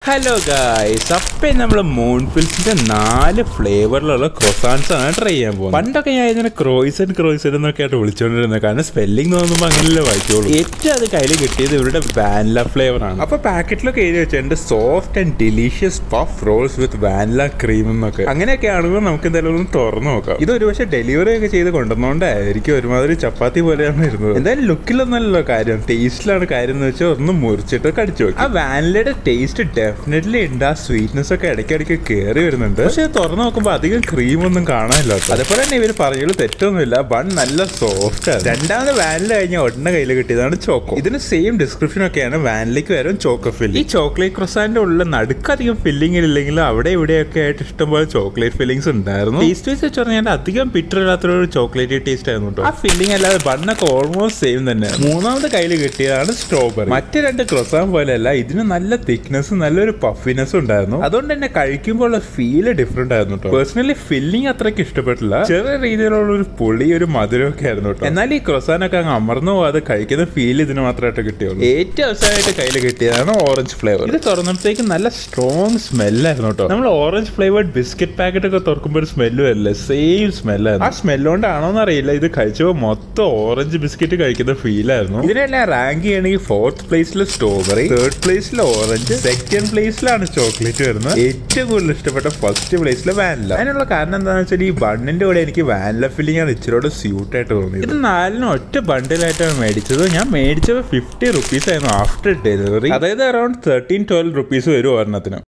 Hello guys അപ്പം നമ്മൾ മൂൺഫിൽസിന്റെ നാല് ഫ്ലേവറിലുള്ള ക്രൊസാൻസ് ആണ് ട്രൈ ചെയ്യാൻ പോകുന്നത് പണ്ടൊക്കെ ഞാൻ ഇതിനെ ക്രോയിസൻ ക്രോയിസൻ എന്നൊക്കെ ആയിട്ട് വിളിച്ചുകൊണ്ടിരുന്നത് കാരണം സ്പെല്ലിംഗ് തോന്നുമ്പോൾ അങ്ങനെയല്ലേ വായിക്കോളൂ ഏറ്റവും അത് കയ്യിൽ കിട്ടിയത് ഇവരുടെ വാനില ഫ്ലേവർ ആണ് അപ്പൊ പാക്കറ്റിലൊക്കെ എഴുതി വെച്ചിട്ടുണ്ട് soft and delicious puff rolls with vanilla cream എന്നൊക്കെ അങ്ങനെയൊക്കെ ആണെങ്കിൽ നമുക്ക് എന്തായാലും ഒന്ന് തുറന്നു നോക്കാം ഇത് ഒരു പക്ഷേ ഡെലിവറി ഒക്കെ ചെയ്ത് കൊണ്ടുവന്നോണ്ടായിരിക്കും ഒരുമാതിരി ചപ്പാത്തി പോലെയാണ് ഇരുന്നത് എന്തായാലും ലുക്കിലൊന്നല്ലോ കാര്യം ടേസ്റ്റിലാണ് കാര്യം എന്ന് വെച്ചാൽ ഒന്ന് മുറിച്ചിട്ട് കടിച്ചു നോക്കി ആ വാനിലയുടെ ടേസ്റ്റ് ഡെഫിനറ്റ്ലി ഉണ്ട് ആ സ്വീറ്റ്നെസ് ഒക്കെ ഇടയ്ക്കിടയ്ക്ക് കയറി വരുന്നുണ്ട് പക്ഷെ തുറന്നു നോക്കുമ്പോൾ അധികം ക്രീം ഒന്നും കാണാനില്ല കേട്ടോ. അതേപോലെ തന്നെ ഇവര് പറയുള്ളൂ തെറ്റൊന്നുമില്ല ബൺ നല്ല സോഫ്റ്റ് ആണ് രണ്ടാമത് വാനില കഴിഞ്ഞ ഉടനെ കയ്യിൽ കിട്ടിയതാണ് ചോക്കോ ഇതിന് സെയിം ഡിസ്ക്രിപ്ഷൻ ഒക്കെയാണ് വാനിലേക്ക് വരും ചോക്കോ ഫില്ലിംഗ് ഈ ചോക്ലേറ്റ് ക്രൊസാന്റെ ഉള്ള നടുക്കധികം ഫില്ലിംഗ് ഇല്ലെങ്കിലും അവിടെ ഇവിടെയൊക്കെ ആയിട്ട് ഇഷ്ടംപോലെ ചോക്ലേറ്റ് ഫില്ലിങ്സ് ഉണ്ടായിരുന്നു ടേസ്റ്റ് വൈസ് വെച്ച് പറഞ്ഞാൽ അധികം bitter ഇല്ലാത്തൊരു ചോക്ലേറ്റ് ടേസ്റ്റ് ആയിരുന്നു കേട്ടോ ആ ഫില്ലിംഗ് അല്ലാതെ ബണ്ണൊക്കെ ഓൾമോസ്റ്റ് സെയിം തന്നെ മൂന്നാമത് കയ്യിൽ കിട്ടിയതാണ് സ്ട്രോബെറി മറ്റു രണ്ട് ക്രൊസാൻ പോലെയല്ല ഇതിന് നല്ല തിക്നെസ്സും നല്ലൊരു പഫിനെസ്സും ഉണ്ടായിരുന്നു അതുകൊണ്ട് തന്നെ കഴിക്കുമ്പോൾ ഉള്ള ഫീല് ഡിഫറെന്റ് ആയിരുന്നു കേട്ടോ പേഴ്സണലി ഫില്ലിംഗ് അത്രയ്ക്ക് ഇഷ്ടപ്പെട്ടില്ല ചെറിയ രീതിയിലുള്ള ഒരു പുളി ഒരു മധുരമൊക്കെ ആയിരുന്നു കേട്ടോ എന്നാൽ ഈ ക്രൊസാനൊക്കെ അങ്ങ് അമർന്നു പോകാതെ കഴിക്കുന്ന ഫീൽ ഇതിന് മാത്രമായിട്ട് കിട്ടിയുള്ളൂ ഏറ്റവും അവസാനമായിട്ട് കയ്യിൽ കിട്ടിയതാണ് ഓറഞ്ച് ഫ്ലേവർ ഇത് തുറന്നപ്പോഴത്തേക്ക് നല്ല സ്ട്രോങ് സ്മെല്ലായിരുന്നു കേട്ടോ നമ്മൾ ഓറഞ്ച് ഫ്ലേവേർഡ് ബിസ്ക്കറ്റ് പാക്കറ്റ് ഒക്കെ തുറക്കുമ്പോൾ ഒരു സ്മെല്ല് വരില്ല സെയിം സ്മെല്ലായിരുന്നു ആ സ്മെല്ലുകൊണ്ടാണോ എന്നറിയില്ല ഇത് കഴിച്ചപ്പോൾ മൊത്തം ഓറഞ്ച് ബിസ്ക്കറ്റ് കഴിക്കുന്ന ഫീലായിരുന്നു ഇതിനെല്ലാം റാങ്ക് ചെയ്യണമെങ്കിൽ ഫോർത്ത് പ്ലേസിൽ സ്ട്രോബെറി തേർഡ് പ്ലേസിൽ ഓറഞ്ച് സെക്കൻഡ് പ്ലേസിലാണ് ചോക്ലേറ്റ് വരുന്നത് ഏറ്റവും കൂടുതൽ ഇഷ്ടപ്പെട്ട ഫസ്റ്റ് പ്ലേസിൽ വാനില അതിനുള്ള കാരണം എന്താണെന്ന് വെച്ചാൽ ഈ ബണ്ണിന്റെ കൂടെ എനിക്ക് വാനില ഫില്ലിംഗ് ആണ് ഇച്ചിരി സ്യൂട്ട് ആയിട്ട് തോന്നിയത് ഇത് നാലിനും ഒറ്റ ബണ്ടിലായിട്ടാണ് മേടിച്ചത് ഞാൻ മേടിച്ചത് ഫിഫ്റ്റി റുപ്പീസ് ആയിരുന്നു ആഫ്റ്റർ ഡെലിവറി അതായത് അറൌണ്ട് തേർട്ടീൻ ട്വൽവ് റുപ്പീസ് വരും ഒരെണ്ണത്തിന്